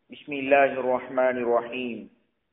بسم الله الرحمن الرحيم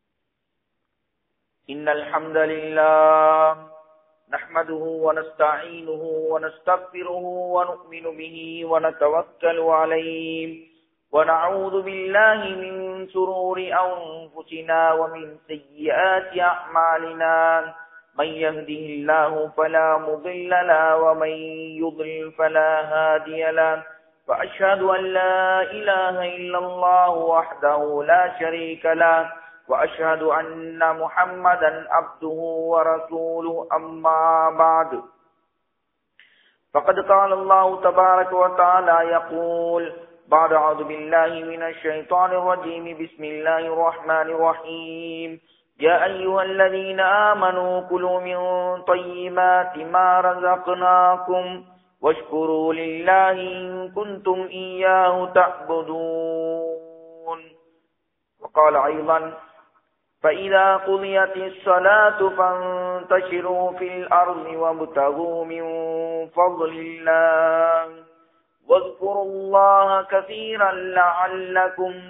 إن الحمد لله نحمده ونستعينه ونستغفره ونؤمن به ونتوكل عليه ونعوذ بالله من شرور أنفسنا ومن سيئات أعمالنا من يهده الله فلا مضل له ومن يضلل فلا هادي له وأشهد أن لا إله إلا الله وحده لا شريك له وأشهد أن محمدا عبده ورسوله أما بعد فقد قال الله تبارك وتعالى يقول بعد أعوذ بالله من الشيطان الرجيم بسم الله الرحمن الرحيم يا أيها الذين آمنوا كلوا من طيبات ما رزقناكم واشكروا لله إن كنتم إياه تعبدون وقال أيضا فإذا قضيت الصلاة فانتشروا في الأرض وابتغوا من فضل الله واذكروا الله كثيرا لعلكم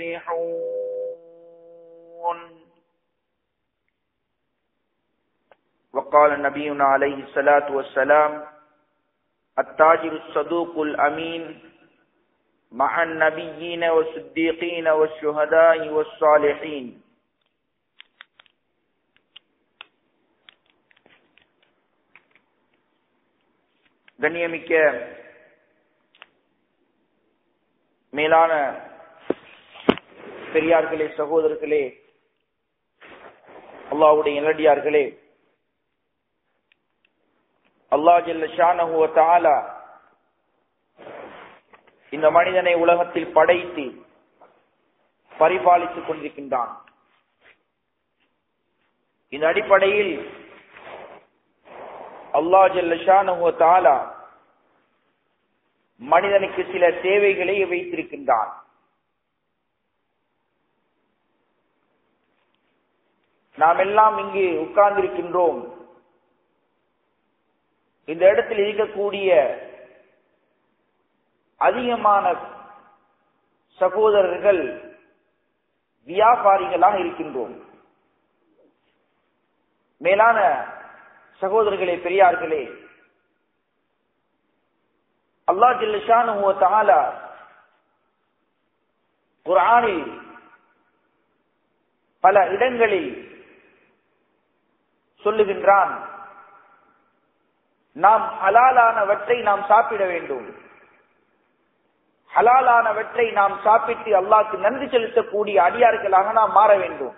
تفلحون وقال نبينا عليه الصلاة والسلام التاجر الصدوق الأمين مع النبيين والصديقين والشهداء والصالحين கண்ணியமிக்க மேலான பெரியார்களே சகோதரர்களே அல்லாவுடைய நிலடியார்களே அல்லா ஜல்ல ஷானஹுவ தாலா இந்த மனிதனை உலகத்தில் படைத்து பரிபாலித்துக் கொண்டிருக்கின்றான் இந்த அடிப்படையில் அல்லா ஜல்ல ஷானஹுவ தாலா மனிதனுக்கு சில தேவைகளை வைத்திருக்கின்றான் நாம் எல்லாம் இங்கு உட்கார்ந்திருக்கின்றோம் இந்த இடத்தில் இருக்கக்கூடிய அதிகமான சகோதரர்கள் வியாபாரிகளாக இருக்கின்றோம் மேலான சகோதரர்களே பெரியார்களே அல்லா ஜில்ஷானு தாலா குரானில் பல இடங்களில் சொல்லுகின்றான் நாம் ஹலாலானவற்றை நாம் சாப்பிட வேண்டும் ஹலாலானவற்றை நாம் சாப்பிட்டு அல்லாக்கு நன்றி செலுத்தக்கூடிய அடியார்களாக நாம் மாற வேண்டும்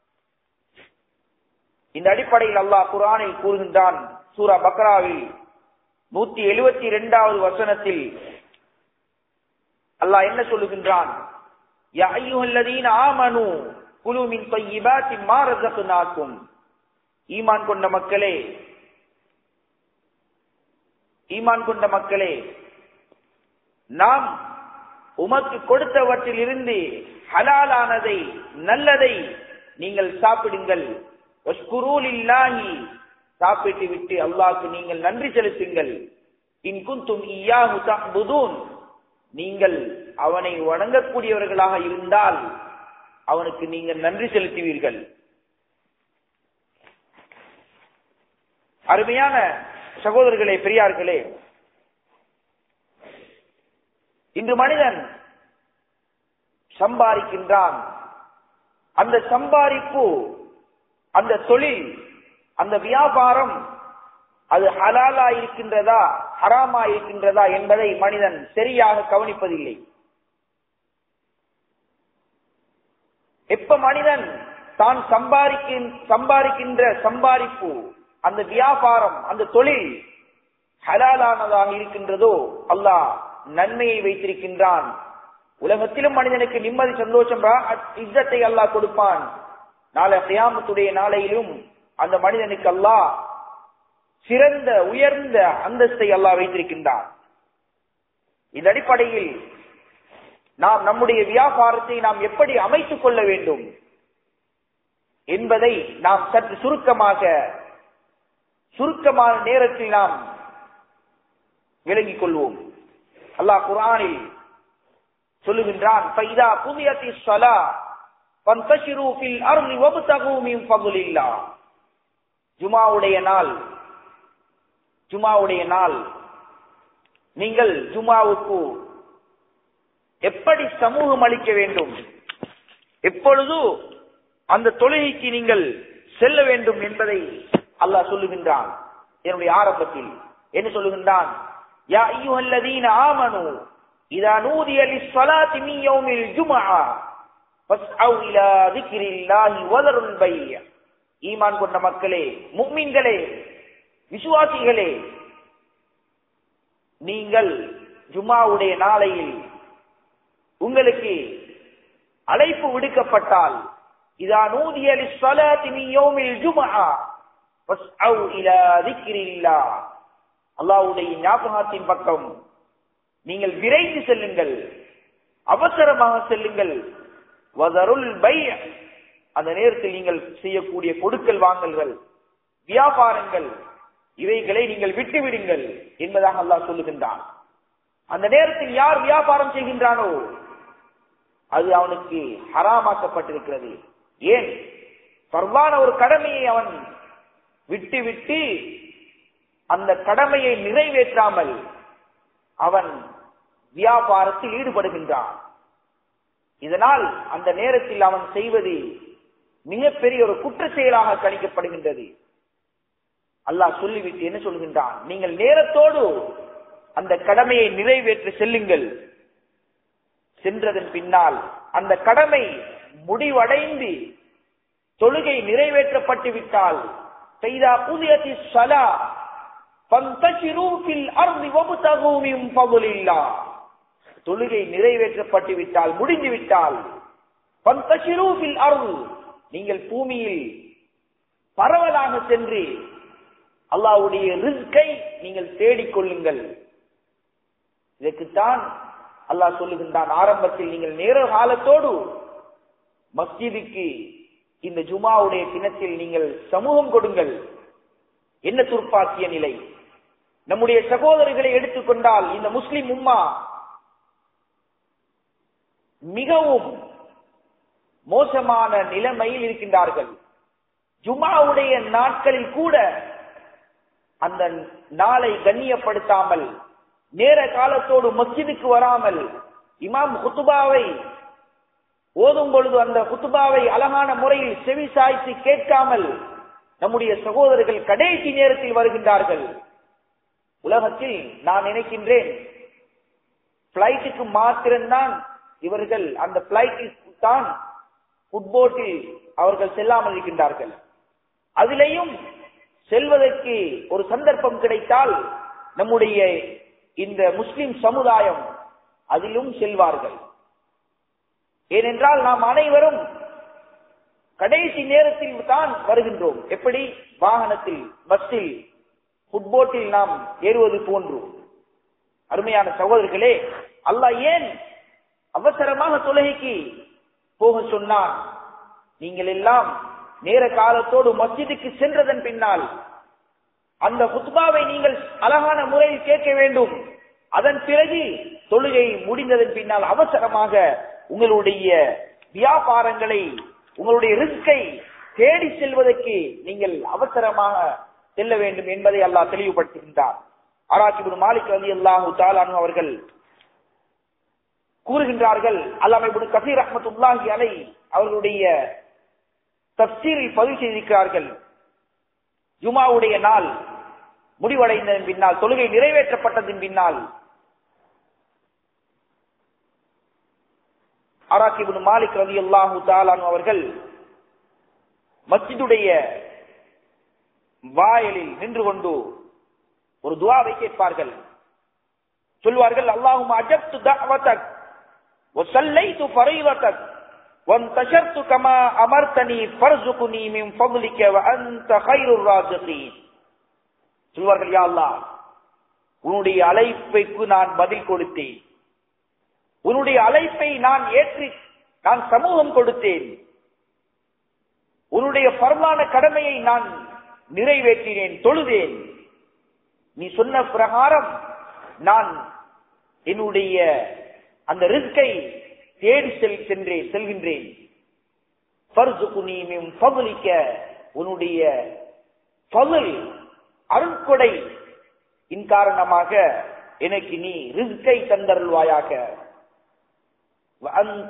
இந்த அடிப்படையில் அல்லாஹ் குரானில் கூறுகின்றான் சூரா பக்ராவில் நூத்தி எழுபத்தி இரண்டாவது வசனத்தில் அல்லாஹ் என்ன சொல்லுகின்றான் ஆமனு குழுமின் தொய்யிபாத்தின் மாறதற்கு நாக்கும் ஈமான் கொண்ட மக்களே ஈமான் கொண்ட மக்களே நாம் உமக்கு கொடுத்தவற்றில் இருந்து ஹலாலானதை நல்லதை நீங்கள் சாப்பிடுங்கள் சாப்பிட்டு விட்டு அல்லாஹ்க்கு நீங்கள் நன்றி செலுத்துங்கள் இன் குந்தும் ஈயாஹு தஅபுதூன் நீங்கள் அவனை வணங்கக்கூடியவர்களாக இருந்தால் அவனுக்கு நீங்கள் நன்றி செலுத்துவீர்கள் அருமையான சகோதரர்களே பெரியார்களே இன்று மனிதன் சம்பாதிக்கின்றான் அந்த சம்பாதிப்பு அந்த தொழில் அந்த வியாபாரம் அது ஹலாலா இருக்கின்றதா ஹராமா இருக்கின்றதா என்பதை மனிதன் சரியாக கவனிப்பதில்லை எப்ப மனிதன் தான் சம்பாதிக்க சம்பாதிக்கின்ற சம்பாதிப்பு அந்த வியாபாரம் அந்த தொழில் ஹலாலானதாக இருக்கின்றதோ அல்லாஹ் நன்மையை வைத்திருக்கின்றான் உலகத்திலும் மனிதனுக்கு நிம்மதி சந்தோஷம் இzzத்தை அல்லாஹ் கொடுப்பான் நாளை கியாமத்துடைய நாளையிலும் அந்த மனிதனுக்கு அல்லாஹ் சிறந்த உயர்ந்த அந்தஸ்தை அல்லாஹ் வைத்திருக்கின்றான் இந்த அடிப்படையில் நாம் நம்முடைய வியாபாரத்தை நாம் எப்படி அமைத்துக் கொள்ள வேண்டும் என்பதை நாம் சற்று சுருக்கமாக சுருக்கமான நேரத்தில் நாம் விளங்கிக் கொள்வோம் அல்லாஹ் குரானில் சொல்லுகின்றான் ஃபைதா புதியத்தி ஸலா ஃபந்தஷிரு ஃபில் அர்லி வப்தகு மின் ஃபضலில்லாஹ் ஜுமாவுடைய நாள் ஜுமாவுடைய நாள் நீங்கள் ஜுமாவுக்கு எப்படி சமூகம் அளிக்க வேண்டும் எப்பொழுது அந்த தொழுகைக்கு நீங்கள் செல்ல வேண்டும் என்பதை அல்லாஹ் சொல்லுகின்றான் என்னுடைய ஆரம்பத்தில் என்ன சொல்லுகின்றான் யா அய்யுஹல்லதீன ஆமனு இதா நூதிய லிஸ்ஸலாத்தி மின் யௌமில் ஜும்ஆ ஃபஸ்அவ் இலா திக்ரில்லாஹி வதருல் பைய ஈமான் கொண்ட மக்களே முஃமின்களே விசுவாசிகளே நீங்கள் ஜுமாவுடைய நாளையில் உங்களுக்கு அழைப்பு விடுக்கப்பட்டால் இதா நூதிய லிஸ்ஸலாத்தி மின் யௌமில் ஜும்ஆ ஃபஸ்அவ் இலா திக்ரில்லாஹ் அல்லாஹ்வுடைய ஞாபகத்தின் பக்கம் நீங்கள் விரைந்து செல்லுங்கள் அவசரமாக செல்லுங்கள் வதருல் பை அந்த நேரத்தில் நீங்கள் செய்யக்கூடிய கொடுக்கல் வாங்கல்கள் வியாபாரங்கள் இவைகளை நீங்கள் விட்டு விடுங்கள் என்பதாக அல்லாஹ் சொல்லுகின்றான் அந்த நேரத்தில் யார் வியாபாரம் செய்கின்றானோ அது அவனுக்கு ஹராமாக்கப்பட்டிருக்கிறது ஏன் பர்வான ஒரு கடமையை அவன் விட்டு விட்டு அந்த கடமையை நிறைவேற்றாமல் அவன் வியாபாரத்தில் ஈடுபடுகின்றான் இதனால் அந்த நேரத்தில் அவன் செய்வது மிகப்பெரிய ஒரு குற்ற செயலாக கணிக்கப்படுகின்றது அல்லாஹ் சொல்லிவிட்டு என்ன சொல்கின்றான் நீங்கள் நேரத்தோடு அந்த கடமையை நிறைவேற்ற செல்லுங்கள் சென்றதன் பின்னால் அந்த கடமை முடிவடைந்து தொழுகை நிறைவேற்றப்பட்டு விட்டால் செய்தா புதியத்தி சலா தொழுகை நிறைவேற்றப்பட்டு விட்டால் முடிந்து விட்டால் அருள் நீங்கள் பூமியில் பரவலாக சென்று அல்லாவுடைய ரிஸ்கை நீங்கள் தேடிக்கொள்ளுங்கள் இதற்குத்தான் அல்லாஹ் சொல்லுகின்றான் ஆரம்பத்தில் நீங்கள் நேர காலத்தோடு மஸ்ஜிதுக்கு இந்த ஜுமாவுடைய தினத்தில் நீங்கள் சமூகம் கொடுங்கள் என்ன துர்ப்பாக்கிய நிலை நம்முடைய சகோதரர்களை எடுத்துக்கொண்டால் இந்த முஸ்லிம் உம்மா மிகவும் மோசமான நிலைமையில் இருக்கின்றார்கள் ஜுமாவுடைய நாட்களில் கூட அந்த நாளை கண்ணியப்படுத்தாமல் நேர காலத்தோடு மஸ்ஜிதுக்கு வராமல் இமாம் குத்துபாவை ஓதும் பொழுது அந்த குத்துபாவை அழகான முறையில் செவி சாய்த்து கேட்காமல் நம்முடைய சகோதரர்கள் கடைசி நேரத்தில் வருகின்றார்கள் உலகத்தில் நான் நினைக்கின்றேன் பிளைட்டுக்கு மாத்திரம்தான் இவர்கள் அந்த பிளைட்டில் தான் ஃபுட்போட்டில் அவர்கள் செல்லாமல் இருக்கின்றார்கள் அதிலேயும் செல்வதற்கு ஒரு சந்தர்ப்பம் கிடைத்தால் நம்முடைய இந்த முஸ்லிம் சமுதாயம் அதிலும் செல்வார்கள் ஏனென்றால் நாம் அனைவரும் கடைசி நேரத்தில் தான் வருகின்றோம் எப்படி வாகனத்தில் பஸ்ஸில் ஃபுட்போட்டில் நாம் ஏறுவது போன்று அருமையான சகோதரர்களே அல்லாஹ் ஏன் அவசரமாக தொழுகைக்கு போக சொன்னான் நீங்கள் எல்லாம் நேர காலத்தோடு மஸ்ஜிதுக்கு சென்றதன் பின்னால் அந்த குத்பாவை நீங்கள் அழகான முறையில் கேட்க வேண்டும் அதன் பிறகு தொழுகை முடிந்ததன் பின்னால் அவசரமாக உங்களுடைய வியாபாரங்களை உங்களுடைய ரிஸ்கை தேடி செல்வதற்கு நீங்கள் அவசரமாக செல்ல வேண்டும் என்பதை அல்லாஹ் தெளிவுபடுத்துகின்றார் ஆராய்ச்சி மாலிக் அலி அல்லாஹு தாலானு அவர்கள் கூறுகின்றார்கள் அல்லாமை கசீர் அஹமத்துல்லாஹி அலை அவர்களுடைய தப்சீரில் பதிவு செய்திருக்கிறார்கள் ஜுமாவுடைய நாள் முடிவடைந்ததன் பின்னால் தொழுகை நிறைவேற்றப்பட்டதன் பின்னால் ஆராக்கிபுன் மாலிக் ரவி அல்லாஹு தாலானு அவர்கள் மஸ்ஜிதுடைய வாயலில் நின்று கொண்டு ஒரு துவாவை கேட்பார்கள் சொல்வார்கள் அல்லாஹும் அஜப்து தஅவதக் وصليت فريضتك وانتشرت كما أمرتني فارزقني من فضلك وأنت خير الرازقين சொல்வார்கள் யா அல்லாஹ் உன்னுடைய அழைப்பைக்கு நான் பதில் கொடுத்தேன் உன்னுடைய அழைப்பை நான் ஏற்றி நான் சமூகம் கொடுத்தேன் உன்னுடைய பரவான கடமையை நான் நிறைவேற்றினேன் தொழுதேன் நீ சொன்ன பிரகாரம் நான் என்னுடைய அந்த ரிஸ்கை தேடி செல் சென்றேன் செல்கின்றேன் ஃபர்சுகுனி மின் ஃபதுலிக்க உன்னுடைய ஃபதுல் அருட்கொடை இன் காரணமாக எனக்கு நீ ரிஸ்கை தந்தருள்வாயாக அந்த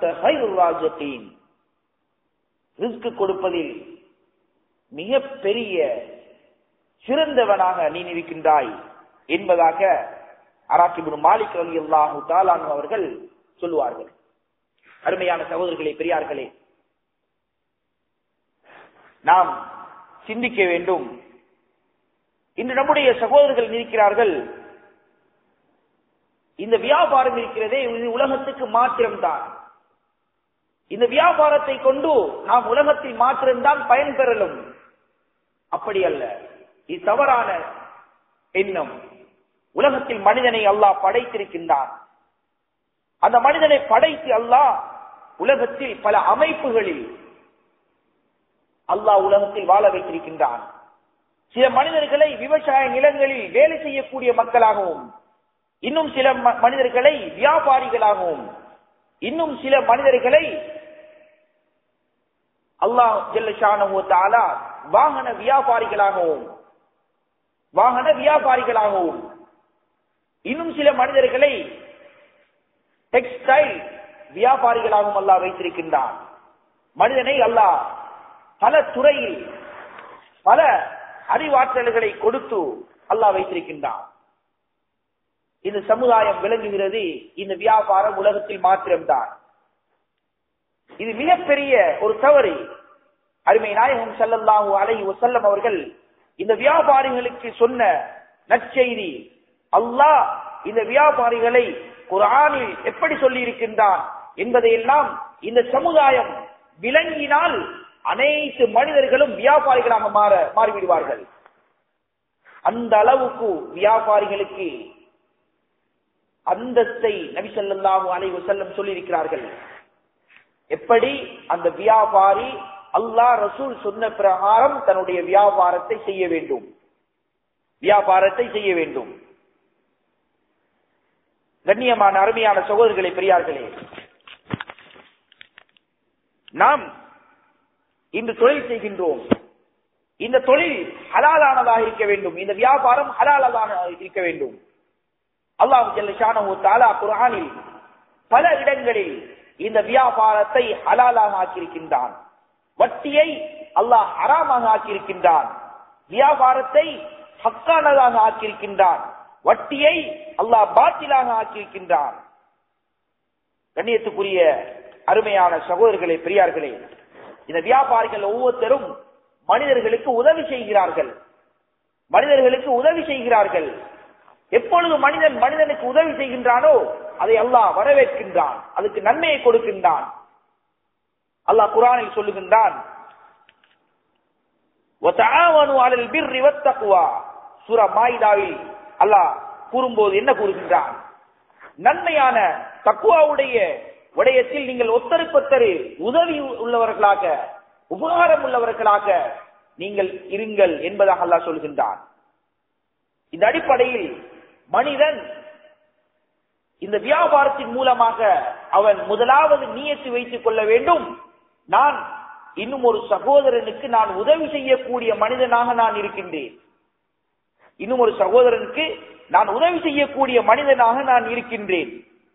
ரிஸ்க் கொடுப்பதில் மிக பெரிய சிறந்தவனாக நீ இருக்கின்றாய் என்பதாக அராக்கிபுன் மாலிக் அலி அல்லாஹு தாலானு அவர்கள் சொல்லுவார்கள் அருமையான சகோதரர்களே பெரியார்களே நாம் சிந்திக்க வேண்டும் இன்று நம்முடைய சகோதரர்கள் இருக்கிறார்கள் இந்த வியாபாரம் இருக்கிறதே இது உலகத்துக்கு மாத்திரம்தான் இந்த வியாபாரத்தை கொண்டு நாம் உலகத்தில் மாத்திரம்தான் பயன்பெறலும் அப்படி அல்ல இது தவறான எண்ணம் உலகத்தில் மனிதனை அல்லாஹ் படைத்திருக்கின்றான் அந்த மனிதனை படைத்து அல்லாஹ் உலகத்தில் பல அமைப்புகளில் அல்லாஹ் உலகத்தில் வாழ வைத்திருக்கின்றான் சில மனிதர்களை விவசாய நிலங்களில் வேலை செய்யக்கூடிய மக்களாகவும் இன்னும் சில மனிதர்களை வியாபாரிகளாகவும் இன்னும் சில மனிதர்களை அல்லாஹ் ஜெல்லஷானா வாகன வியாபாரிகளாகவும் வாகன வியாபாரிகளாகவும் இன்னும் சில மனிதர்களை டெக்ஸ்டைல் வியாபாரிகளாகவும் அல்லாஹ் வைத்திருக்கின்றான் மனிதனை அல்லாஹ் பல துறையில் பல அறிவாற்றல்களை கொடுத்து அல்லாஹ் வைத்திருக்கின்றான் இந்த சமுதாயம் விளங்குகிறது இந்த வியாபாரம் உலகத்தில் மாத்திரம்தான் இது மிகப்பெரிய ஒரு தவறு அருமை நாயகம் செல்லல்லாஹு அலை வசல்லம் அவர்கள் இந்த வியாபாரிகளுக்கு சொன்ன நற்செய்தி அல்லாஹ் இந்த வியாபாரிகளை குரானில் எப்படி சொல்லி இருக்கின்றான் என்பதையெல்லாம் இந்த சமுதாயம் விளங்கினால் அனைத்து மனிதர்களும் வியாபாரிகளாக மாற மாறிவிடுவார்கள் அந்த அளவுக்கு வியாபாரிகளுக்கு அந்தஸ்தை நபி ஸல்லல்லாஹு அலைஹி வஸல்லம் சொல்லியிருக்கிறார்கள் எப்படி அந்த வியாபாரி அல்லாஹ் ரசூல் சொன்ன பிரகாரம் தன்னுடைய வியாபாரத்தை செய்ய வேண்டும் வியாபாரத்தை செய்ய வேண்டும் கண்ணியமான அருமையான சகோதரர்களே பெரியார்களே நாம் இன்று தொழில் செய்கின்றோம் இந்த தொழில் ஹலாலானதாக இருக்க வேண்டும் இந்த வியாபாரம் ஹலாலாக இருக்க வேண்டும் அல்லாஹு ஜல்லஷானஹு தஆலா குர்ஆனில் பல இடங்களில் இந்த வியாபாரத்தை ஹலாலாக ஆக்கியிருக்கின்றான் வட்டியை அல்லாஹ் ஹராமாக ஆக்கியிருக்கின்றான் வியாபாரத்தை ஹக்கானதாக ஆக்கியிருக்கின்றான் வட்டியை அல்லாஹ் பாத்திலாக ஆக்கியிருக்கின்றான் கண்ணியத்துக்குரிய அருமையான சகோதரர்களே பெரியார்களே இந்த வியாபாரிகள் ஒவ்வொருத்தரும் மனிதர்களுக்கு உதவி செய்கிறார்கள் மனிதர்களுக்கு உதவி செய்கிறார்கள் எப்பொழுது மனிதன் மனிதனுக்கு உதவி செய்கின்றானோ அதை அல்லாஹ் வரவேற்கின்றான் அதுக்கு நன்மையை கொடுக்கின்றான் அல்லாஹ் குரானில் சொல்லுகின்றான் சூரா மாயிதாவில் அல்லாஹ் கூறும்போது என்ன கூறுகின்றான் நன்மையான தக்குவாவுடைய விடயத்தில் நீங்கள் ஒத்தருக்கொத்தரு உதவி உள்ளவர்களாக உபகாரம் உள்ளவர்களாக நீங்கள் இருங்கள் என்பதாக அல்லாஹ் சொல்கின்றான் இந்த அடிப்படையில் மனிதன் இந்த வியாபாரத்தின் மூலமாக அவன் முதலாவது நீயத்து வைத்துக் கொள்ள வேண்டும் நான் இன்னும் ஒரு சகோதரனுக்கு நான் உதவி செய்யக்கூடிய மனிதனாக நான் இருக்கின்றேன் இன்னும் ஒரு சகோதரனுக்கு நான் உதவி செய்யக்கூடிய மனிதனாக நான் இருக்கின்றேன்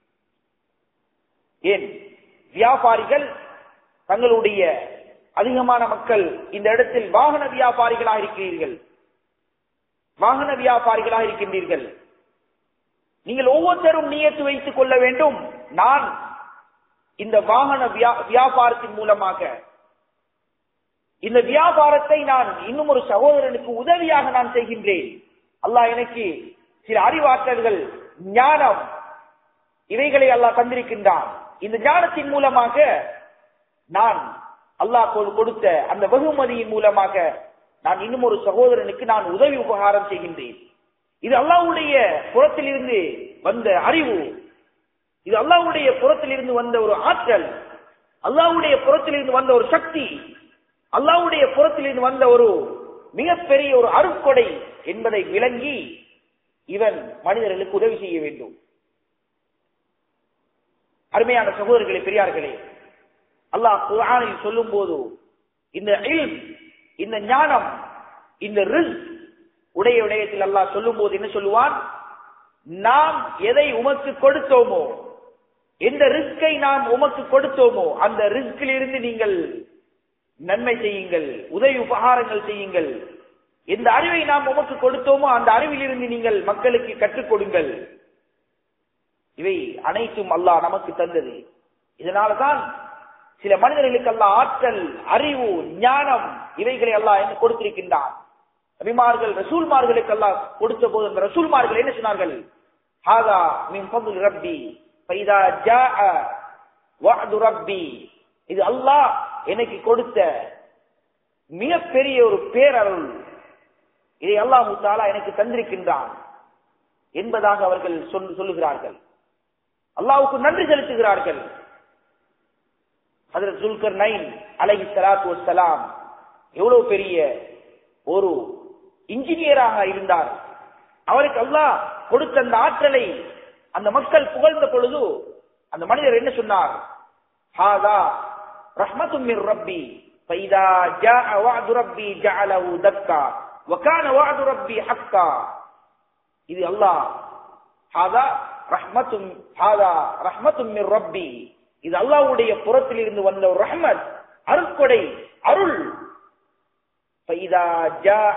ஏன் வியாபாரிகள் தங்களுடைய அதிகமான மக்கள் இந்த இடத்தில் வாகன வியாபாரிகளாக இருக்கிறீர்கள் வாகன வியாபாரிகளாக இருக்கின்றீர்கள் நீங்கள் ஒவ்வொருத்தரும் நியத்து வைத்துக் கொள்ள வேண்டும் நான் இந்த வாகன வியாபாரத்தின் மூலமாக இந்த வியாபாரத்தை நான் இன்னும் ஒரு சகோதரனுக்கு உதவியாக நான் செய்கின்றேன் அல்லாஹ் எனக்கு சில அறிவாற்றல்கள் ஞானம் இவைகளை அல்லாஹ் தந்திருக்கின்றான் இந்த ஞானத்தின் மூலமாக நான் அல்லாஹ் கொடுத்த அந்த வெகுமதியின் மூலமாக நான் இன்னும் ஒரு சகோதரனுக்கு நான் உதவி உபகாரம் செய்கின்றேன் இது அல்லாவுடைய புறத்திலிருந்து வந்த அறிவு இது அல்லாவுடைய புறத்திலிருந்து வந்த ஒரு ஆற்றல் அல்லாவுடைய புறத்திலிருந்து வந்த ஒரு சக்தி அல்லாவுடைய புறத்திலிருந்து வந்த ஒரு மிகப்பெரிய ஒரு அருட்கொடை என்பதை விளங்கி இவன் மனிதர்களுக்கு உதவி செய்ய வேண்டும் அருமையான சகோதரர்களே பெரியார்களே அல்லாஹ் குர்ஆனில் சொல்லும் போது இந்த இல்ம் இந்த ஞானம் இந்த ரிஸ் உடைய விடயத்தில் அல்லாஹ் சொல்லும் போது என்ன சொல்லுவான் நாம் எதை உமக்கு கொடுத்தோமோ எந்த ரிஸ்கை நாம் உமக்கு கொடுத்தோமோ அந்த ரிஸ்கில் இருந்து நீங்கள் நன்மை செய்யுங்கள் உதவி உபகாரங்கள் செய்யுங்கள் எந்த அறிவை நாம் உமக்கு கொடுத்தோமோ அந்த அறிவிலிருந்து நீங்கள் மக்களுக்கு கற்றுக் கொடுங்கள் இவை அனைத்தும் அல்லாஹ் நமக்கு தந்தது இதனால்தான் சில மனிதர்களுக்கு அல்லாஹ் ஆற்றல் அறிவு ஞானம் இவைகளை அல்லாஹ் என்ன கொடுத்திருக்கின்றான் நபிமார்கள் ரசூல்மார்களுக்கு அல்லாஹ் கொடுத்த போது அந்த ரசூல்மார்கள் என்ன சொன்னார்கள் ஹாதா மின் ஃபضل ரப்பி ஃபைதா ஜாஅ வஅது ரப்பி இது அல்லாஹ் எனக்கு கொடுத்த மிகப்பெரிய ஒரு பேரருள் இதை அல்லாஹு தாலா எனக்கு தந்திருக்கின்றான் என்பதாக அவர்கள் சொல் சொல்லுகிறார்கள் அல்லாவுக்கு நன்றி செலுத்துகிறார்கள் அதில் சுல்கர் நைன் அலஹி சலாத்து வசலாம் எவ்வளவு பெரிய ஒரு இன்ஜினியராக இருந்தார் அவருக்கு அல்லாஹ் கொடுத்த அந்த ஆற்றலை அந்த மக்கள் புகழ்ந்த பொழுது அந்த மனிதர் என்ன சொன்னார் ஹாதா ரஹ்மத்தும் மிர் ரப்பி ஃபைதா ஜாஅ வஅது ரப்பி ஜஅலஹு தக்கா வகான வஅது ரப்பி ஹக்கா இது அல்லாஹ் ஹாதா ரஹ்மத்தும் ஹாதா ரஹ்மத்தும் மிர் ரப்பி இது அல்லாஹ்வுடைய புறத்தில் இருந்து வந்த ஒரு ரஹ்மத் அருட்கொடை அருள் ஃபைதா ஜாஅ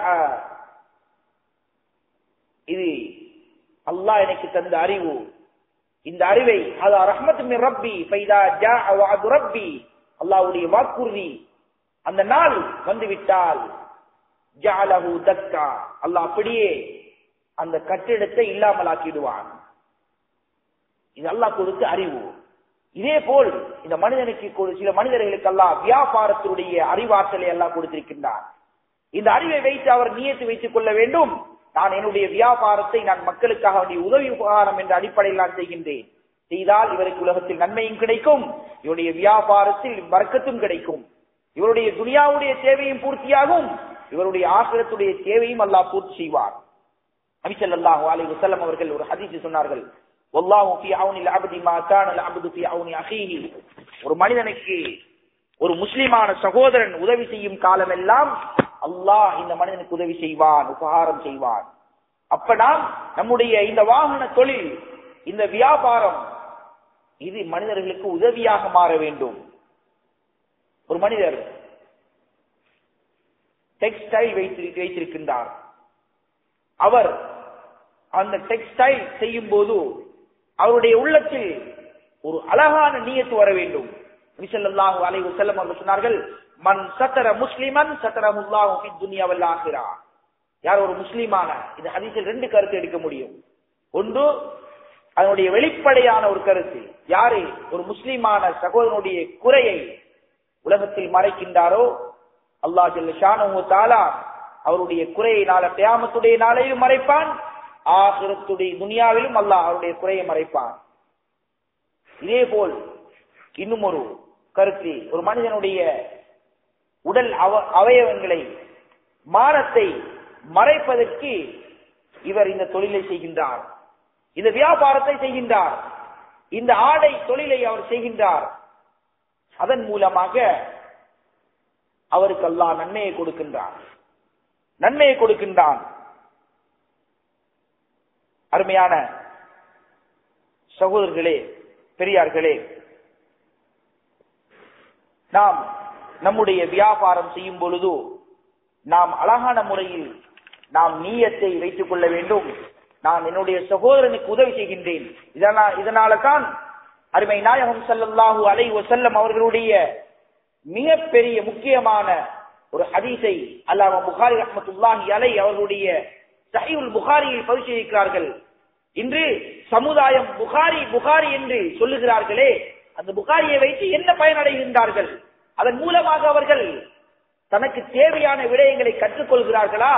இது அல்லாஹ் எனக்கு தந்த அறிவு இந்த அறிவை அதா ரஹ்மத் மின் ரப்பி ஃபைதா ஜாஅ வஅது ரப்பி அல்லாஹ்வுடைய வாக்குறுதி அந்த நாள் வந்து விட்டால் ஜஅலஹு தக்கா அல்லாஹ் அப்படியே அந்த கட்டிடத்தை இல்லாமல் ஆக்கிடுவான் இது அல்லாஹ் கொடுத்த அறிவு இதே போல் இந்த மனிதனுக்கு கொடு- சில மனிதர்களுக்கு அல்லாஹ் வியாபாரத்தினுடைய அறிவாற்றலை எல்லாம் கொடுத்திருக்கின்றான் இந்த அறிவை வைத்து அவர் நியத்து வைத்துக் கொள்ள வேண்டும் நான் என்னுடைய வியாபாரத்தை நான் மக்களுக்காக வேண்டிய உதவி உபகாரம் என்ற அடிப்படையில் நான் செய்கின்றேன் செய்தால் இவருக்கு உலகத்தில் நன்மையும் கிடைக்கும் இவருடைய வியாபாரத்தில் வர்க்கத்தும் கிடைக்கும் இவருடைய துனியாவுடைய தேவையும் பூர்த்தியாகும் இவருடைய ஆசிரத்துடைய தேவையும் அல்லாஹ் பூர்த்தி செய்வார் நபிசல்லாஹு அலைஹி வஸல்லம் அவர்கள் ஒரு ஹதீஸ் சொன்னார்கள் வல்லாஹு ஃபீ அவுனில் அப்தி மா கான அல் அப்து ஃபீ அவுனி அஹீஹி ஒரு மனிதனுக்கு ஒரு முஸ்லிமான சகோதரன் உதவி செய்யும் காலமெல்லாம் அல்லாஹ் இந்த மனிதனுக்கு உதவி செய்வான் உபகாரம் செய்வான் அப்ப நாம் நம்முடைய இந்த வாகன தொழில் இந்த வியாபாரம் இது மனிதர்களுக்கு உதவியாக மாற வேண்டும் ஒரு மனிதர் டெக்ஸ்டைல் வைத்து வைத்திருக்கின்றார் அவர் அந்த டெக்ஸ்டைல் செய்யும் போது அவருடைய உள்ளத்தில் ஒரு அழகான நீயத்து வர வேண்டும் நபிசல்லாஹு அலைஹி வஸல்லம் அவர்கள் சொன்னார்கள் மன் சத்தர முஸ்லிமன் சத்தரஹுல்லாஹு ஃபி துன்யா வல் ஆখিরা யார் ஒரு முஸ்லிமான இந்த ஹதீஸில் ரெண்டு கருத்து எடுக்க முடியும் ஒன்று அதனுடைய வெளிப்படையான ஒரு கருத்து யாரு ஒரு முஸ்லிமான சகோதரனுடைய குறையை உலகத்தில் மறைக்கின்றாரோ அல்லாஹ் ஜல்ல ஷானஹு தஆலா அவருடைய குறையை நாள கியாமத்துடைய நாளையிலும் மறைப்பான் ஆகிரத்துடைய துனியாவிலும் அல்லாஹ் அவருடைய குறையை மறைப்பான் இதே போல் இன்னும் ஒரு கருத்து ஒரு மனிதனுடைய உடல் அவ- அவயவங்களை மானத்தை மறைப்பதற்கு இவர் இந்த தொழிலை செய்கின்றார் இந்த வியாபாரத்தை செய்கின்றார் இந்த ஆடை தொழிலை அவர் செய்கின்றார் அதன் மூலமாக அவருக்கு அல்லாஹ் நன்மையை கொடுக்கின்றான் நன்மையை கொடுக்கின்றான் அருமையான சகோதரர்களே பெரியார்களே நாம் நம்முடைய வியாபாரம் செய்யும் பொழுது நாம் அழகான முறையில் நாம் நீயத்தை வைத்துக் கொள்ள வேண்டும் நான் என்னுடைய சகோதரனுக்கு உதவி செய்கின்றேன் இதனால் இதனால தான் அருமை நாயகம் ஸல்லல்லாஹு அலைஹி வஸல்லம் அவர்களுடைய மிகப்பெரிய முக்கியமான ஒரு ஹதீஸை அல்லாஹ் புகாரி ரஹ்மத்துல்லாஹி அலை அவர்களுடைய சஹீஹுல் புகாரியில் பதிவு செய்திருக்கிறார்கள் இன்று சமுதாயம் புகாரி புகாரி என்று சொல்லுகிறார்களே அந்த புகாரியை வைத்து என்ன பயனடைகின்றார்கள் அதன் மூலமாக அவர்கள் தனக்கு தேவையான விடயங்களை கற்றுக்கொள்கிறார்களா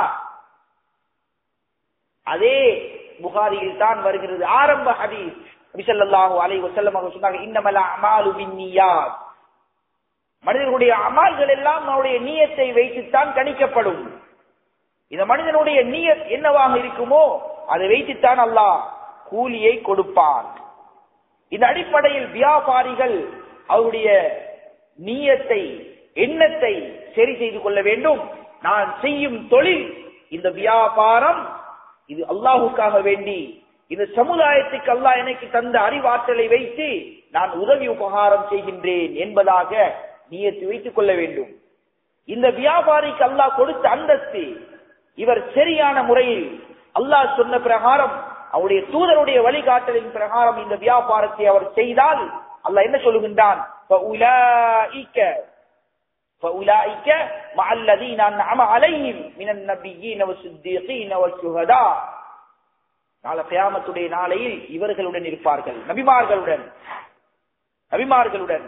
அதே புகாரியில் தான் வருகிறது ஆரம்ப ஹதீஸ் நபிசல்லாஹு அலைஹி வஸல்லம் அவர்கள் சொன்னாங்க இன்னமல் அமாலு பின்னியாத் மனிதர்களுடைய அமால்கள் எல்லாம் அவருடைய நீயத்தை வைத்துத்தான் கணிக்கப்படும் இந்த மனிதனுடைய நீயத் என்னவாக இருக்குமோ அதை வைத்துத்தான் அல்லாஹ் கூலியை கொடுப்பான் இந்த அடிப்படையில் வியாபாரிகள் அவருடைய நீயத்தை எண்ணத்தை சரி செய்து கொள்ள வேண்டும் நான் செய்யும் தொழில் இந்த வியாபாரம் இது அல்லாஹுக்காக வேண்டி இந்த சமுதாயத்துக்கு அல்லாஹ் எனக்கு தந்த அறிவாற்றலை வைத்து நான் உதவி உபகாரம் செய்கின்றேன் என்பதாக நீயத்து வைத்துக் கொள்ள வேண்டும் இந்த வியாபாரிக்கு அல்லாஹ் கொடுத்த அந்தஸ்து இவர் சரியான முறையில் அல்லாஹ் சொன்ன பிரகாரம் அவருடைய தூதருடைய வழிகாட்டலின் பிரகாரம் இந்த வியாபாரத்தை அவர் செய்தால் அல்லாஹ் என்ன சொல்லுகின்றான் فَأُولَئِكَ فَأُولَئِكَ مَعَ الَّذِينَ أَنْعَمَ عَلَيْهِمْ مِنَ النَّبِيِّينَ وَالصِّدِّيقِينَ وَالشُّهَدَاءِ நாளை கியாமத்துடைய நாளையில் இவர்களுடன் இருப்பார்கள் நபிமார்களுடன் நபிமார்களுடன்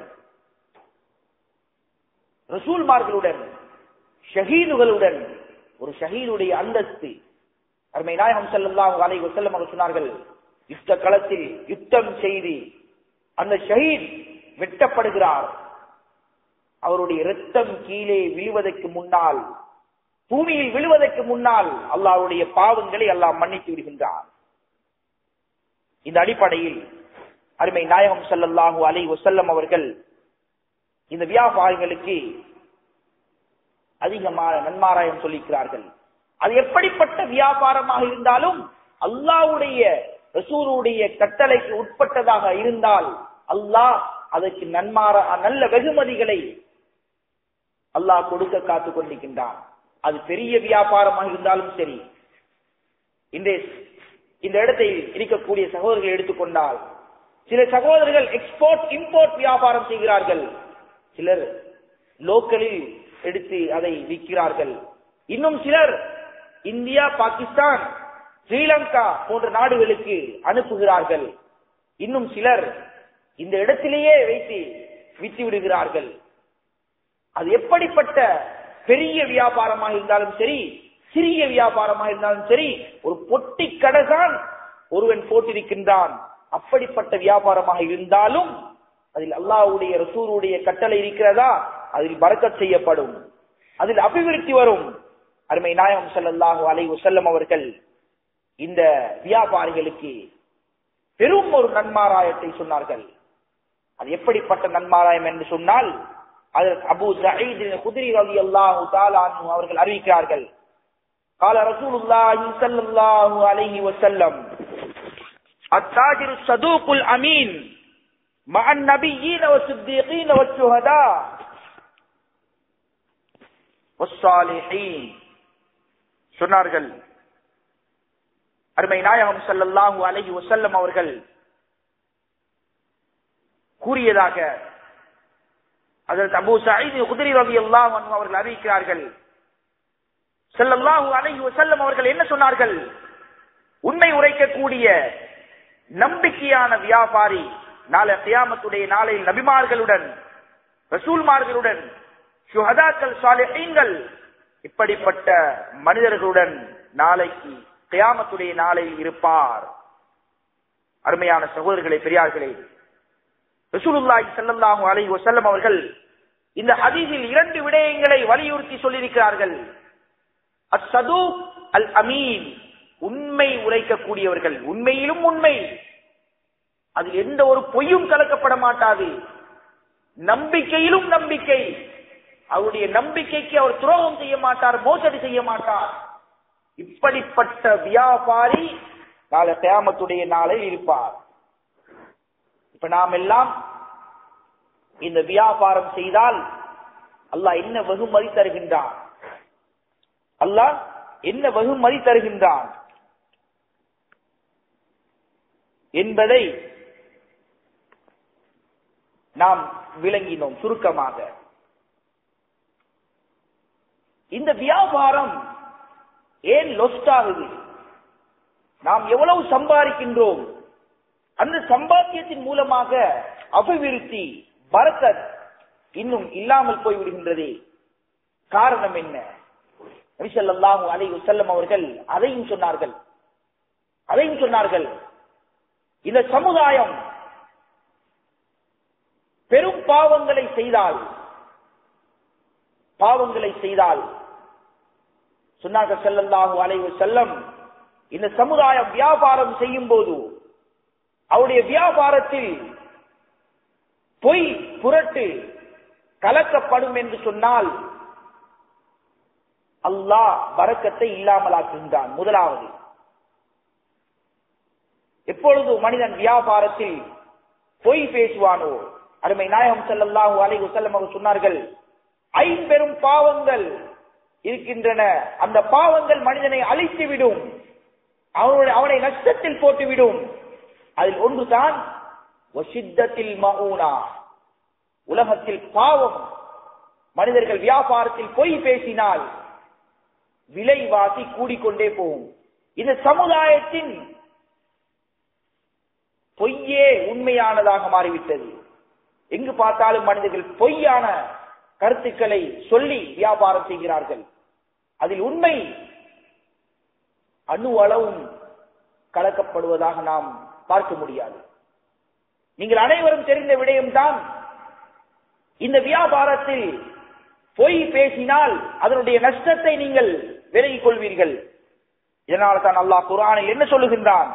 ரசூல்மார்களுடன் ஷஹீதுகளுடன் ஒரு ஷஹீதுடைய அந்தஸ்து அருமை நாயகம் ஸல்லல்லாஹு அலைஹி வஸல்லம் அவர்கள் சொன்னார்கள் யுத்த களத்தில் யுத்தம் செய்து அந்த ஷஹீத் வெட்டப்படுகிறார் அவருடைய இரத்தம் கீழே விழுவதற்கு முன்னால் பூமியில் விழுவதற்கு முன்னால் அல்லாஹ்வுடைய பாவங்களை அல்லாஹ் மன்னித்து விடுகின்றார் இந்த அடிப்படையில் அருமை நாயகம் ஸல்லல்லாஹு அலைஹி வஸல்லம் அவர்கள் இந்த வியாபாரிகளுக்கு அதிகமான நன்மாராயம் சொல்லிக்கிறார்கள் அது எப்படிப்பட்ட வியாபாரமாக இருந்தாலும் அல்லாஹ்வுடைய ரசூலுடைய கட்டளைக்கு உட்பட்டதாக இருந்தால் அல்லாஹ் அதற்கு நன்மார நல்ல வெகுமதிகளை அல்லாஹ் கொடுக்க காத்துக் கொண்டிருக்கின்றான் அது பெரிய வியாபாரமாக இருந்தாலும் சரி இந்த இந்த இடத்தில் இருக்கக்கூடிய சகோதரர்கள் எடுத்துக்கொண்டால் சில சகோதரர்கள் எக்ஸ்போர்ட் இம்போர்ட் வியாபாரம் செய்கிறார்கள் சிலர் லோக்கலில் எடுத்து அதை விற்கிறார்கள் இன்னும் சிலர் இந்தியா பாகிஸ்தான் ஸ்ரீலங்கா போன்ற நாடுகளுக்கு அனுப்புகிறார்கள் இன்னும் சிலர் இந்த இடத்திலேயே வைத்து வித்து விடுகிறார்கள் அது எப்படிப்பட்ட பெரிய வியாபாரமாக இருந்தாலும் சரி சிறிய வியாபாரமாக இருந்தாலும் சரி ஒரு பொட்டி கடைதான் ஒருவன் போட்டிருக்கின்றான் அப்படிப்பட்ட வியாபாரமாக இருந்தாலும் அதில் அல்லாஹ்வுடைய ரசூலுடைய கட்டளை இருக்கிறதா அதில் பறக்கத் செய்யப்படும் அதில் அபிவிருத்தி வரும் அருமை நாயகம் ஸல்லல்லாஹு அலைஹி வஸல்லம் அவர்கள் இந்த வியாபாரிகளுக்கு பெரும் ஒரு நன்மாராயத்தை சொன்னார்கள் அது எப்படிப்பட்ட நன்மாராயம் என்று சொன்னால் அது அபு சயீத் குதிரி ரலியல்லாஹு தஆலா அன்ஹு அவர்கள் அறிவிக்கிறார்கள் قال رسول الله صلى الله عليه وسلم التاجر الصدوق الامين مع النبيين والصديقين والشهداء والصالحين சொன்னார்கள் அருமை நாயகம் ஸல்லல்லாஹு அலைஹி வஸல்லம் அவர்கள் கூறியதாக அதற்கு அபூ சயீத் குதிரி ரலியல்லாஹு அன்ஹு அவர்கள் அறிவிக்கிறார்கள் ஸல்லல்லாஹு அலைஹி வஸல்லம் அவர்கள் என்ன சொன்னார்கள் உண்மை உரைக்கக்கூடிய நம்பிக்கையான வியாபாரி நாளை கியாமத்துடைய நாளையில் நபிமார்களுடன் ரசூல்மார்களுடன் சுஹதாக்கள் சாலிஹீன்கள் இப்படிப்பட்ட மனிதர்களுடன் நாளைக்கு கியாமத்துடைய நாளையில் இருப்பார் அருமையான சகோதரர்களே பெரியார்களே ரசூலுல்லாஹி ஸல்லல்லாஹு அலைஹி வஸல்லம் அவர்கள் இந்த ஹதீஸில் இரண்டு விடயங்களை வலியுறுத்தி சொல்லியிருக்கிறார்கள் அஸ்ஸது அல் அமீன் உண்மை உரைக்கக்கூடியவர்கள் உண்மையிலும் உண்மை அதில் எந்த ஒரு பொய்யும் கலக்கப்பட மாட்டாது நம்பிக்கையிலும் நம்பிக்கை அவருடைய நம்பிக்கைக்கு அவர் துரோகம் செய்ய மாட்டார் மோசடி செய்ய மாட்டார் இப்படிப்பட்ட வியாபாரி நாளை தேமத்துடைய நாளில் இருப்பார் இப்ப நாம் எல்லாம் இந்த வியாபாரம் செய்தால் அல்லாஹ் என்ன வெகுமதி தருகின்றான் அல்லாஹ் என்ன வெகுமதி தருகின்றான் என்பதை நாம் விளங்கினோம் சுருக்கமாக இந்த வியாபாரம் ஏன் லொஸ்ட் ஆகுது நாம் எவ்வளவு சம்பாதிக்கின்றோம் அந்த சம்பாத்தியத்தின் மூலமாக அபிவிருத்தி பரக்கத் இன்னும் இல்லாமல் போய்விடுகின்றதே காரணம் என்ன நபிசல்லாஹு அலைஹி வஸல்லம் அவர்கள் அதையும் சொன்னார்கள் அதையும் சொன்னார்கள் இந்த சமுதாயம் பெரும் பாவங்களை செய்தால் பாவங்களை செய்தால் சொன்னார்கள் செல்லல்லாஹு அலைஹி வஸல்லம் இந்த சமுதாயம் வியாபாரம் செய்யும் போது அவருடைய வியாபாரத்தில் பொய் புரட்டு கலக்கப்படும் என்று சொன்னால் அல்லாஹ் பறக்கத்தை இல்லாமலாக்குகின்றான் முதலாவது எப்பொழுது மனிதன் வியாபாரத்தில் பொய் பேசுவானோ அருமை நாயகம் ஸல்லல்லாஹு அலைஹி வஸல்லம் அவர் சொன்னார்கள் ஐம்பெரும் பாவங்கள் இருக்கின்றன அந்த பாவங்கள் மனிதனை அழித்துவிடும் அவனுடைய அவனை நஷ்டத்தில் போட்டுவிடும் அதில் ஒன்றுதான் வசித்தத்தில் மகூனா உலகத்தில் பாவம் மனிதர்கள் வியாபாரத்தில் பொய் பேசினால் விலைவாசி கூடிக்கொண்டே போகும் இந்த சமுதாயத்தின் பொய்யே உண்மையானதாக மாறிவிட்டது எங்கு பார்த்தாலும் மனிதர்கள் பொய்யான கருத்துக்களை சொல்லி வியாபாரம் செய்கிறார்கள் அதில் உண்மை அணு அளவும் கலக்கப்படுவதாக நாம் பார்க்க முடியாது நீங்கள் அனைவரும் தெரிந்த விடயம்தான் இந்த வியாபாரத்தில் பொய் பேசினால் அதனுடைய நஷ்டத்தை நீங்கள் விலகிக் கொள்வீர்கள் இதனால தான் அல்லாஹ் குரானில் என்ன சொல்லுகின்றான்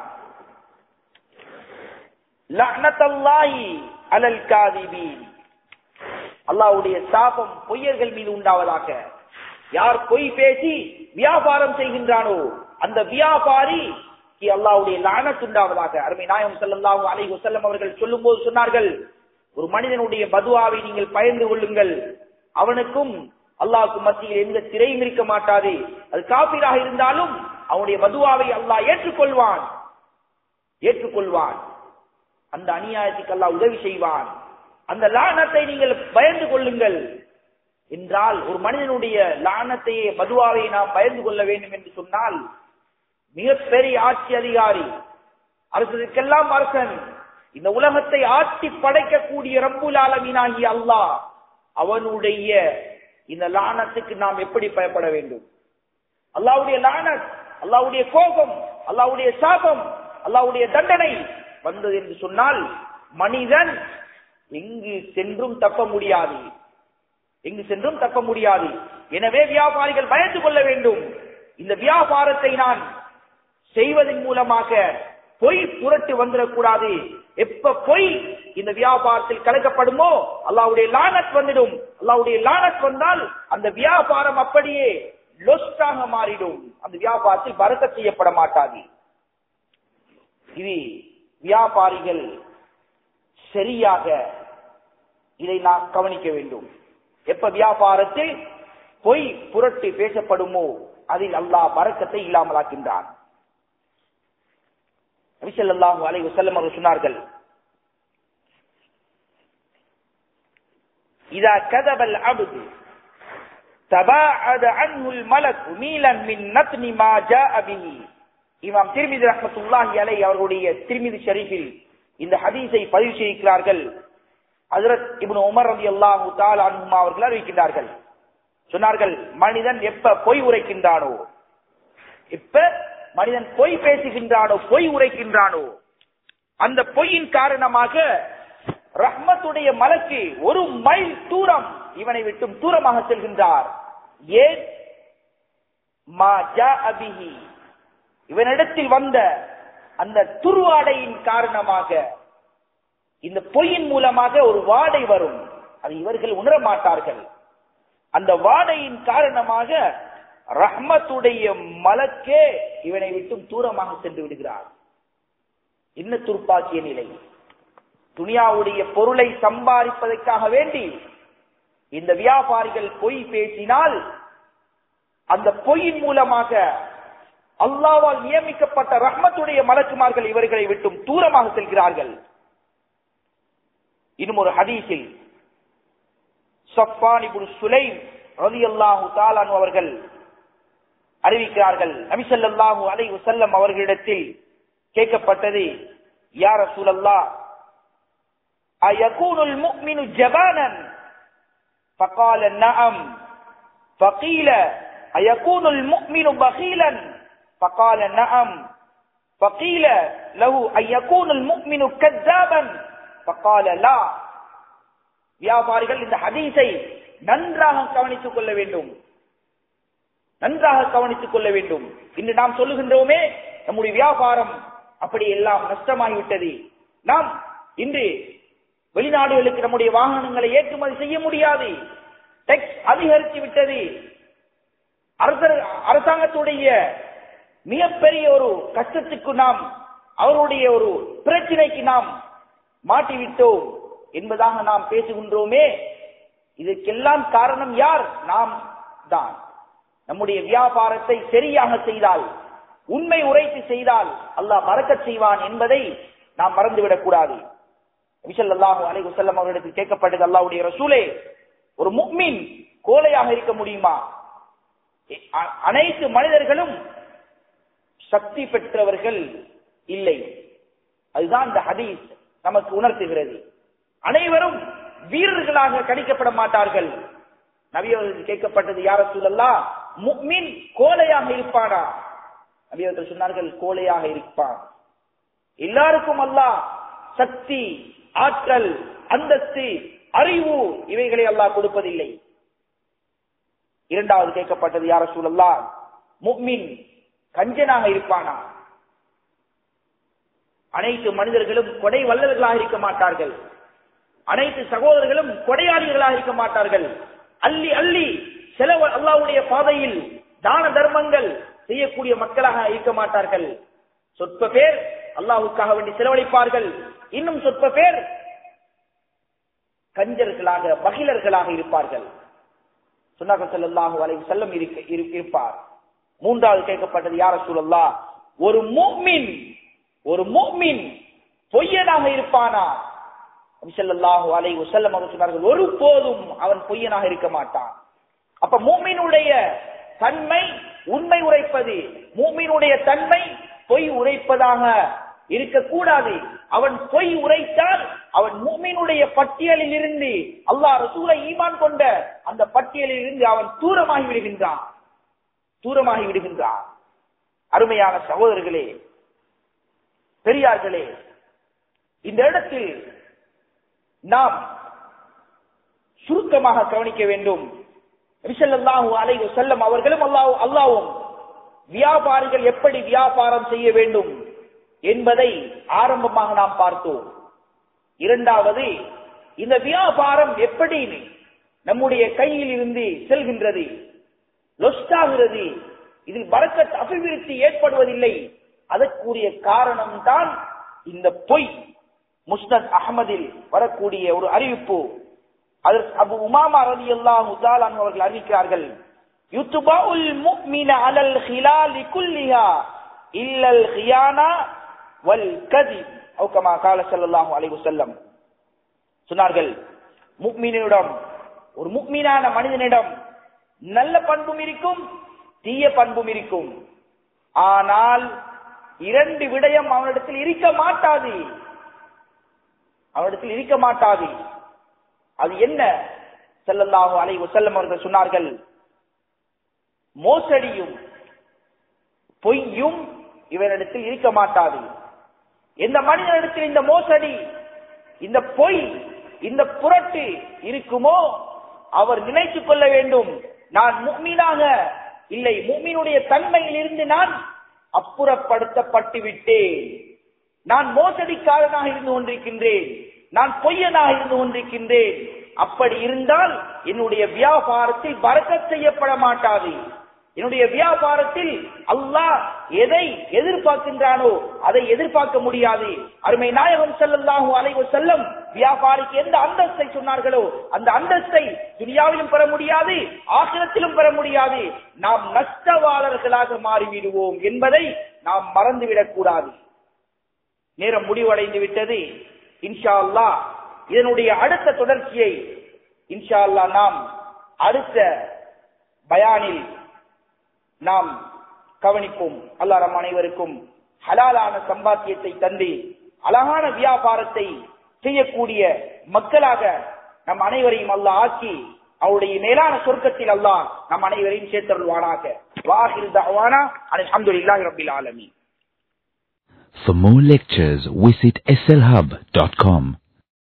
லஅனத்தல்லாஹி அலல் காதிபீன் அல்லாஹ்வுடைய சாபம் பொய்யர்கள் மீது உண்டாவதாக யார் பொய் பேசி வியாபாரம் செய்கின்றானோ அந்த வியாபாரி அல்லாஹ்வுடைய லானத் உண்டாவதாக அருமை நாயகம் ஸல்லல்லாஹு அலைஹி வஸல்லம் அவர்கள் சொல்லும்போது சொன்னார்கள் ஒரு மனிதனுடைய பதுவாவை நீங்கள் பயந்து கொள்ளுங்கள் அவனுக்கும் அல்லாஹ்வுக்கு மத்தியில் எந்த திரையும் இருக்க மாட்டாது அது காப்பீராக இருந்தாலும் அவனுடைய பதுவாவை அல்லாஹ் ஏற்றுக்கொள்வான் ஏற்றுக்கொள்வான் அந்த அநியாயத்துக்கு அல்லாஹ் உதவி செய்வான் அந்த லானத்தை நீங்கள் பயந்து கொள்ளுங்கள் என்றால் ஒரு மனிதனுடைய லானத்தையே மதுவாவை நாம் பயந்து கொள்ள வேண்டும் என்று சொன்னால் மிகப்பெரிய ஆட்சி அதிகாரி அரசுக்கெல்லாம் அரசன் இந்த உலகத்தை ஆட்சி படைக்கக்கூடிய ரப்புல் ஆலமீனாகிய அல்லாஹ் அவனுடைய இந்த லானத்துக்கு நாம் எப்படி பயப்பட வேண்டும் அல்லாவுடைய லானத் அல்லாவுடைய கோபம் அல்லாவுடைய சாபம் அல்லாவுடைய தண்டனை வந்தது என்று சொன்னால் மனிதன் எங்கு சென்றும் தப்ப முடியாது எங்கு சென்றும் தப்ப முடியாது எனவே வியாபாரிகள் பயந்து கொள்ள வேண்டும் இந்த வியாபாரத்தை நான் செய்வதன் மூலமாக பொய் புரட்டு வந்துடக்கூடாது எப்ப பொய் இந்த வியாபாரத்தில் கலக்கப்படுமோ அல்லாவுடைய லானத் வந்துடும் அல்லாவுடைய லானத் வந்தால் அந்த வியாபாரம் அப்படியே லொஸ்டாக மாறிடும் அந்த வியாபாரத்தில் பறக்க செய்யப்பட மாட்டாது இது வியாபாரிகள் சரியாக இதை நாம் கவனிக்க வேண்டும் எப்ப வியாபாரத்தில் பொய் புரட்டு பேசப்படுமோ அதில் அல்லாஹ் பறக்கத்தை இல்லாமலாக்கின்றான் நபிசல்லாஹு அலை வசல்லம் அவர்கள் சொன்னார்கள் இதா கதபல் அபுது تباعد عنه الملك ميلا من نتن ما جاء به இமாம் திருமிதி ரஹமத்துல்லாஹி அலை அவர்களுடைய திருமிதி ஷரீஃபில் இந்த ஹதீஸை பதிவு செய்கிறார்கள் ஹஜரத் இப்னு உமர் ரலியல்லாஹு தஆலா அன்ஹுமா அவர்கள் அறிவிக்கின்றார்கள் சொன்னார்கள் மனிதன் எப்ப பொய் உரைக்கின்றானோ எப்ப மனிதன் பொய் பேசுகின்றானோ பொய் உரைக்கின்றானோ அந்த பொய்யின் காரணமாக ரஹ்மத்துடைய மலக்கு ஒரு மைல் தூரம் இவனை விட்டும் தூரமாக செல்கின்றார் ஏன் மா ஜாஅ பிஹி இவனிடத்தில் வந்த அந்த துருவாடையின் காரணமாக இந்த பொய்யின் மூலமாக ஒரு வாடை வரும் அது இவர்கள் உணர மாட்டார்கள் அந்த வாடையின் காரணமாக ரஹ்மத்துடைய மலக்கே இவனை விட்டும் தூரமாக சென்று விடுகிறார் என்ன துர்ப்பாக்கிய நிலை துனியாவுடைய பொருளை சம்பாதிப்பதற்காக வேண்டி இந்த வியாபாரிகள் பொய் பேசினால் அந்த பொய்யின் மூலமாக அல்லாவால் நியமிக்கப்பட்ட ரஹ்மத்துடைய மலக்குமார்கள் இவர்களை விட்டும் தூரமாக செல்கிறார்கள் இன்னும் ஒரு ஹதீஸில் சஃபான் இப்னு சுலைம் ரலியல்லாஹு தஆலா அவர்கள் அறிவிக்கிறார்கள் நபி ஸல்லல்லாஹு அலைஹி வஸல்லம் அவர்களிடத்தில் கேட்கப்பட்டது யா ரசூலல்லாஹ் அயகூனுல் முஃமினு ஜபானன் فقال نعم فقيل أيكون المؤمن بخيلا فقال نعم فقيل له أن يكون المؤمن كذابا فقال لا வியாபாரிகள் இந்த ஹதீஸை நன்றாக கவனித்துக் கொள்ள வேண்டும் நன்றாக கவனித்துக் கொள்ள வேண்டும் இன்று நாம் சொல்லுகின்றோமே நம்முடைய வியாபாரம் அப்படி எல்லாம் நஷ்டமாகிவிட்டது நாம் இன்று வெளிநாடுகளுக்கு நம்முடைய வாகனங்களை ஏற்றுமதி செய்ய முடியாது டெக்ஸ் அதிகரித்து விட்டது அரசர் அரசாங்கத்துடைய மிகப்பெரிய ஒரு கஷ்டத்துக்கு நாம் அவருடைய ஒரு பிரச்சனைக்கு நாம் மாட்டிவிட்டோம் என்பதாக நாம் பேசுகின்றோமே இதற்கெல்லாம் காரணம் யார் நாம் தான் நம்முடைய வியாபாரத்தை சரியாக செய்தால் உண்மை உரைத்து செய்தால் அல்லாஹ் மறக்கச் செய்வான் என்பதை நாம் மறந்துவிடக் கூடாது விசல்லாஹு அலை வசல்லம் அவரிடத்தில் கேட்கப்பட்டது அல்லாவுடைய ரசூலே ஒரு முக்மின் கோலையாக இருக்க முடியுமா அ- அனைத்து மனிதர்களும் சக்தி பெற்றவர்கள் இல்லை அதுதான் இந்த ஹதீஸ் நமக்கு உணர்த்துகிறது அனைவரும் வீரர்களாக கணிக்கப்பட மாட்டார்கள் நபி அவர்களுக்கு கேட்கப்பட்டது யார சூழல்லா முக்மின் கோலையாக இருப்பானா நபி அவர்கள் சொன்னார்கள் கோலையாக இருப்பான் எல்லாருக்கும் அல்லாஹ் சக்தி ஆற்றல் அந்தஸ்து அறிவு இவைகளை அல்லாஹ் கொடுப்பதில்லை இரண்டாவது கேட்கப்பட்டது யார சூழல்லா முக்மின் கஞ்சனாக இருப்பானா அனைத்து மனிதர்களும் கொடை வல்லவர்களாக இருக்க மாட்டார்கள் அனைத்து சகோதரர்களும் கொடையாளிகளாக இருக்க மாட்டார்கள் அள்ளி அள்ளி செலவு அல்லாவுடைய பாதையில் தான தர்மங்கள் செய்யக்கூடிய மக்களாக இருக்க மாட்டார்கள் சொற்ப பேர் அல்லாஹுக்காக வேண்டி செலவழிப்பார்கள் இன்னும் சொற்ப பேர் கஞ்சர்களாக பகிலர்களாக இருப்பார்கள் சொன்னார்கள் ஸல்லல்லாஹு அலைஹி வஸல்லம் இருக்க இரு- இருப்பார் மூன்றாவது கேட்கப்பட்டது யார சூழல்லா ஒரு முஃமின் ஒரு முஃமின் பொய்யனாக இருப்பானா நபி ஸல்லல்லாஹு அலைஹி வஸல்லம் அவர் சொன்னார்கள் ஒருபோதும் அவன் பொய்யனாக இருக்க மாட்டான் அப்ப மூமினுடைய தன்மை உண்மை உரைப்பது மூமினுடைய தன்மை பொய் உரைப்பதாக இருக்கக்கூடாது அவன் பொய் உரைத்தால் அவன் மூமினுடைய பட்டியலில் இருந்து அல்லாஹ் ரசூலை ஈமான் கொண்ட அந்த பட்டியலில் இருந்து அவன் தூரமாகி விடுகின்றான் தூரமாகி விடுகின்றான் அருமையான சகோதரர்களே பெரியார்களே இந்த இடத்தில் நாம் சுருக்கமாக கவனிக்க வேண்டும் ரிசல்லாஹு அலைஹி செல்லம் அவர்களும் அல்லாஹ் அல்லாவும் வியாபாரிகள் எப்படி வியாபாரம் செய்ய வேண்டும் என்பதை ஆரம்பமாக நாம் பார்த்தோம் இரண்டாவது இந்த வியாபாரம் எப்படி நம்முடைய கையில் இருந்து செல்கின்றது லொஸ்டாகிறது இதில் பறக்கத் அபிவிருத்தி ஏற்படுவதில்லை அதற்குரிய காரணம் தான் இந்த பொய் முஸ்னத் அகமதில் வரக்கூடிய ஒரு அறிவிப்பு அதற்கு அபு உமாமா ரதி அல்லாஹ் அவர்கள் அறிவிக்கிறார்கள் யுத்துபாஉல் முஃமின அலல் ஹிலாலி குல்லிஹா இல்லல் ஹியானா வல் கதிப் அவு கமா கால ஸல்லல்லாஹு அலைஹி வஸல்லம் சொன்னார்கள் முக்மீனிடம் ஒரு முக்மீனான மனிதனிடம் நல்ல பண்பும் இருக்கும் தீய பண்பும் இருக்கும் ஆனால் இரண்டு விடயம் அவனிடத்தில் இருக்க மாட்டாது அவனிடத்தில் இருக்க மாட்டாது அது என்ன ஸல்லல்லாஹு அலைஹி வஸல்லம் அவர்கள் சொன்னார்கள் மோசடியும் பொய்யும் இவனிடத்தில் இருக்க மாட்டாது எந்த மனிதனிடத்தில் இந்த மோசடி இந்த பொய் இந்த புரட்டு இருக்குமோ அவர் நினைத்துக் கொள்ள வேண்டும் நான் முக்மீனாக இல்லை முக்மீனுடைய தன்மையில் இருந்து நான் அப்புறப்படுத்தப்பட்டு விட்டேன் நான் மோசடிக்காரனாக இருந்து கொண்டிருக்கின்றேன் நான் பொய்யனாக இருந்து கொண்டிருக்கின்றேன் அப்படி இருந்தால் என்னுடைய வியாபாரத்தில் வரக்கச் செய்யப்பட மாட்டாது என்னுடைய வியாபாரத்தில் அல்லாஹ் எதை எதிர்பார்க்கின்றானோ அதை எதிர்பார்க்க முடியாது அருமை நாயகம் ஸல்லல்லாஹு அலைஹி வஸல்லம் வியாபாரிக்கு எந்த அந்தஸ்தை சொன்னார்களோ அந்த அந்தஸ்தை துனியாவிலும் பெற முடியாது ஆகிரத்திலும் பெற முடியாது நாம் நஷ்டவாளர்களாக மாறிவிடுவோம் என்பதை நாம் மறந்துவிடக் கூடாது நேரம் முடிவடைந்து விட்டது இன்ஷா அல்லாஹ் இதனுடைய அடுத்த தொடர்ச்சியை இன்ஷா அல்லாஹ் நாம் அடுத்த பயானில் நாம் கவனிப்போம் அல்லாஹ் நம் அனைவருக்கும் ஹலாலான சம்பாத்தியத்தை தந்து அழகான வியாபாரத்தை செய்யக்கூடிய மக்களாக நம் அனைவரையும் அல்லாஹ் ஆக்கி அவருடைய மேலான சொர்க்கத்தில் அல்லாஹ் நம் அனைவரையும் சேர்த்தருள்வானாக வாஹிர் தஅவானா அல்ஹம்துலில்லாஹி ரப்பில் ஆலமீன் For more lectures, visit slhub.com.